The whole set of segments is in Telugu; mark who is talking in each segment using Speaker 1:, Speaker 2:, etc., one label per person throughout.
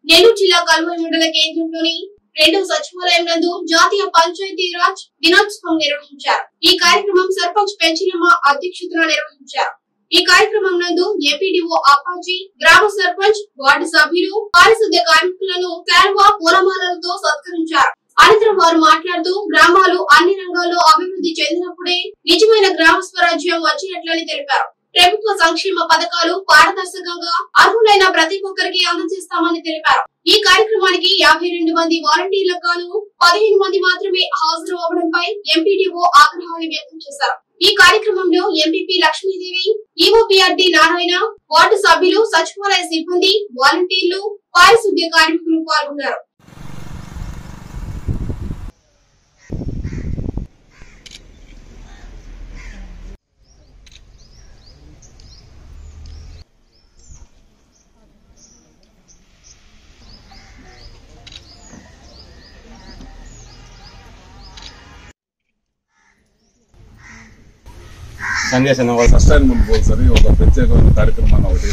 Speaker 1: నెల్లూరు జిల్లా కల్వై మండల కేంద్రంలోని రెండవ సచివాలయం నందు జాతీయ పంచాయతీ రాజ్ దినోత్సవం నిర్వహించారు ఈ కార్యక్రమం సర్పంచ్ పెంచిలమ్మ అధ్యక్షతన నిర్వహించారు ఈ కార్యక్రమం నందు ఏపీడీఓ అప్పాజీ గ్రామ సర్పంచ్ వార్డు సభ్యులు పారిశుద్ధ్య కార్మికులను శాల్వా పూలమాలలతో సత్కరించారు అనంతరం వారు మాట్లాడుతూ గ్రామాలు అన్ని రంగాల్లో అభివృద్ధి చెందినప్పుడే నిజమైన గ్రామ స్వరాజ్యం వచ్చినట్లని తెలిపారు ప్రభుత్వ సంక్షేమ పథకాలు పారదర్శకంగా అర్హులైన ప్రతి ఒక్కరికి అందజేస్తామని తెలిపారు ఈ కార్యక్రమానికి యాభై రెండు మంది వాలంటీర్లకు గాను పదిహేను మంది మాత్రమే హాజరు అవ్వడంపై ఎంపీడీఓ ఆగ్రహాన్ని వ్యక్తం చేశారు ఈ కార్యక్రమంలో MPP Lakshmidevi EOPRD Narayana ward సభ్యులు సచివాలయ సిబ్బంది వాలంటీర్లు పారిశుద్ధ్య కార్మికులు పాల్గొన్నారు
Speaker 2: సంజయ్ వాళ్ళు సస్టైనబుల్ గోల్స్ అని ఒక ప్రత్యేకమైన కార్యక్రమాన్ని ఒకటి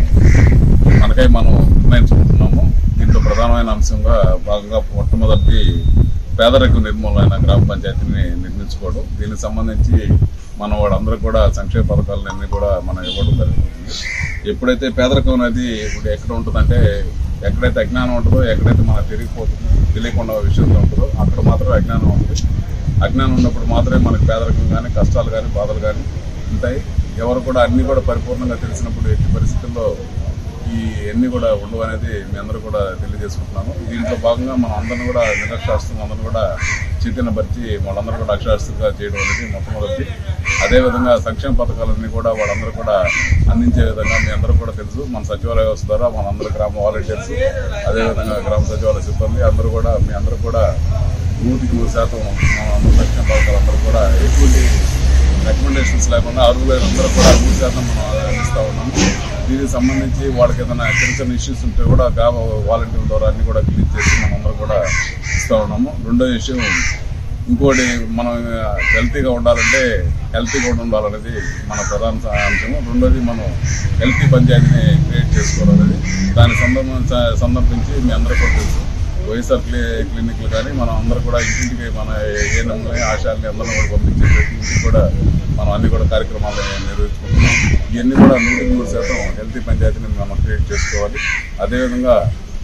Speaker 2: మనం మనకై మనం నిర్ణయించుకుంటున్నాము దీంట్లో ప్రధానమైన అంశంగా భాగంగా మొట్టమొదటి పేదరిక నిర్మూలన గ్రామ పంచాయతీని నిర్మించుకోవడం దీనికి సంబంధించి మనం వాళ్ళందరూ కూడా సంక్షేమ పథకాలన్నీ కూడా మనం ఇవ్వడం జరుగుతుంది ఎప్పుడైతే పేదరికం అనేది ఇప్పుడు ఎక్కడ ఉంటుందంటే ఎక్కడైతే అజ్ఞానం ఉంటుందో ఎక్కడైతే మనకు తెలియకపోతుందో తెలియకుండా విషయంలో ఉంటుందో అక్కడ మాత్రమే అజ్ఞానం ఉంటుంది అజ్ఞానం ఉన్నప్పుడు మాత్రమే మనకు పేదరికం కానీ కష్టాలు కానీ బాధలు కానీ ఉంటాయి ఎవరు కూడా అన్ని కూడా పరిపూర్ణంగా తెలిసినప్పుడు ఎట్టి పరిస్థితుల్లో ఈ అన్ని కూడా ఉండవు అనేది మీ అందరూ కూడా తెలియజేసుకుంటున్నాను దీంట్లో భాగంగా మనం అందరం కూడా నిరక్షరాస్యం అందరం కూడా చైతన్యపరిచి వాళ్ళందరూ కూడా అక్షరాస్యంగా చేయడం అనేది మొట్టమొదటి అదేవిధంగా సంక్షేమ పథకాలన్నీ కూడా వాళ్ళందరూ కూడా అందించే విధంగా మీ అందరూ కూడా తెలుసు మన సచివాలయ వ్యవస్థ ద్వారా మనందరూ గ్రామ వాలంటీర్స్ అదేవిధంగా గ్రామ సచివాలయ సిబ్బంది అందరూ కూడా మీ అందరూ కూడా నూటికి నూరు శాతం మన సంక్షేమ పథకాలు అందరూ కూడా ఎటువంటి రికమెండేషన్స్ లేకుండా అర్హులైన అందరూ కూడా నూరు శాతం మనం అందిస్తూ ఉన్నాము దీనికి సంబంధించి వాళ్ళకి ఏదైనా చిన్న చిన్న ఇష్యూస్ ఉంటే కూడా గ్రామ వాలంటీర్ల ద్వారా అన్ని కూడా క్లియర్ చేసి మనం అందరూ కూడా ఇస్తూ ఉన్నాము రెండో విషయం ఇంకోటి మనం హెల్తీగా ఉండాలంటే హెల్తీగా ఉండాలనేది మన ప్రధాన అంశము రెండోది మనం హెల్తీ పంచాయతీని క్రియేట్ చేసుకోవాలనేది దాని సందర్భం సందర్భించి మీ అందరూ కూడా తెలుసు వైఎస్ఆర్ క్లీ క్లినిక్లు కానీ మనం అందరూ కూడా ఇంటింటికి మన ఏ నమ్మని ఆశాలని అందరం కూడా పంపించి ప్రతి ఇంటికి కూడా మనం అన్ని కూడా కార్యక్రమాలు నిర్వహించుకుంటున్నాం ఇవన్నీ కూడా నూటికి నూరు శాతం హెల్తీ పంచాయతీని మనం క్రియేట్ చేసుకోవాలి అదేవిధంగా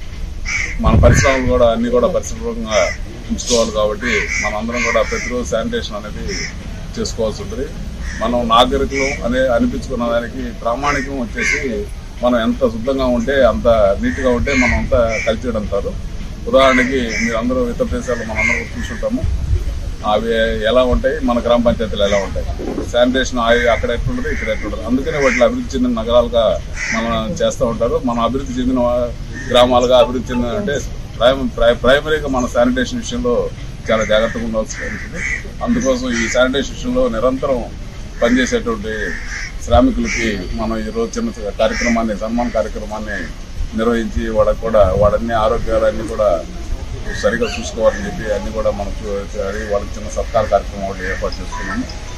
Speaker 2: మన పరిశ్రమలు కూడా అన్ని కూడా పరిశుభ్రంగా ఉంచుకోవాలి కాబట్టి మనం అందరం కూడా ప్రతిరోజు శానిటేషన్ అనేది చేసుకోవాల్సి ఉంటుంది మనం నాగరికులు అనే అనిపించుకున్న దానికి ప్రామాణికం వచ్చేసి మనం ఎంత శుద్ధంగా ఉంటే అంత నీట్గా ఉంటే మనం అంత కల్చర్డ్ అంటారు ఉదాహరణకి మీరు అందరూ ఇతర దేశాల్లో మనం అందరూ చూసుంటాము అవి ఎలా ఉంటాయి మన గ్రామ పంచాయతీలు ఎలా ఉంటాయి శానిటేషన్ అవి అక్కడ ఎట్లుంటుంది ఇక్కడ ఎట్లుంటుంది అందుకనే వాటిని అభివృద్ధి చెందిన నగరాలుగా మనం చేస్తూ ఉంటారు మనం అభివృద్ధి చెందిన గ్రామాలుగా అభివృద్ధి చెందిన అంటే ప్రైమ ప్రై- ప్రైమరీగా మన శానిటేషన్ విషయంలో చాలా జాగ్రత్తగా ఉండాల్సి ఉంటుంది అందుకోసం ఈ శానిటేషన్ విషయంలో నిరంతరం పనిచేసేటువంటి శ్రామికులకి మనం ఈరోజు చిన్న కార్యక్రమాన్ని సన్మాన కార్యక్రమాన్ని నిర్వహించి వాళ్ళకి కూడా వాళ్ళన్ని ఆరోగ్యాలన్నీ కూడా సరిగా చూసుకోవాలని చెప్పి అన్ని కూడా మనం చూ- అడిగి వాళ్ళకి చిన్న సత్కార కార్యక్రమం ఒకటి ఏర్పాటు చేసుకున్నాము